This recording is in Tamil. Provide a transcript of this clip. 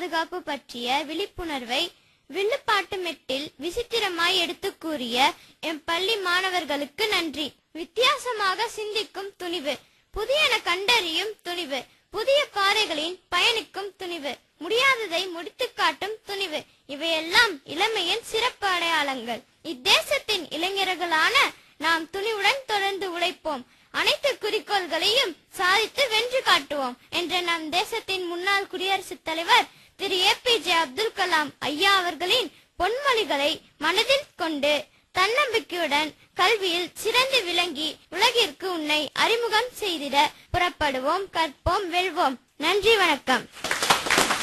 பாதுகாப்பு பற்றிய விழிப்புணர்வை வில்லுப்பாட்டு மெட்டில் விசித்திரமாய் எடுத்துக் கூறிய எம் பள்ளி மாணவர்களுக்கு நன்றி வித்தியாசமாக சிந்திக்கும் துணிவு புதியன கண்டறியும் துணிவு புதிய பாதைகளின் பயணிக்கும் துணிவு முடியாததை முடித்துக் காட்டும் துணிவு இவையெல்லாம் இளமையின் சிறப்பு அடையாளங்கள் இத்தேசத்தின் இளைஞர்களான நாம் துணிவுடன் தொடர்ந்து உழைப்போம் அனைத்து குறிக்கோள்களையும் சாதித்து வென்று காட்டுவோம் என்ற நம் தேசத்தின் முன்னாள் குடியரசுத் தலைவர் திரு A P J Abdul Kalam ஐயா அவர்களின் பொன்மொழிகளை மனதில் கொண்டு தன்னம்பிக்கையுடன் கல்வியில் சிறந்து விளங்கி உலகிற்கு உன்னை அறிமுகம் செய்திட புறப்படுவோம் கற்போம் வெல்வோம் நன்றி வணக்கம்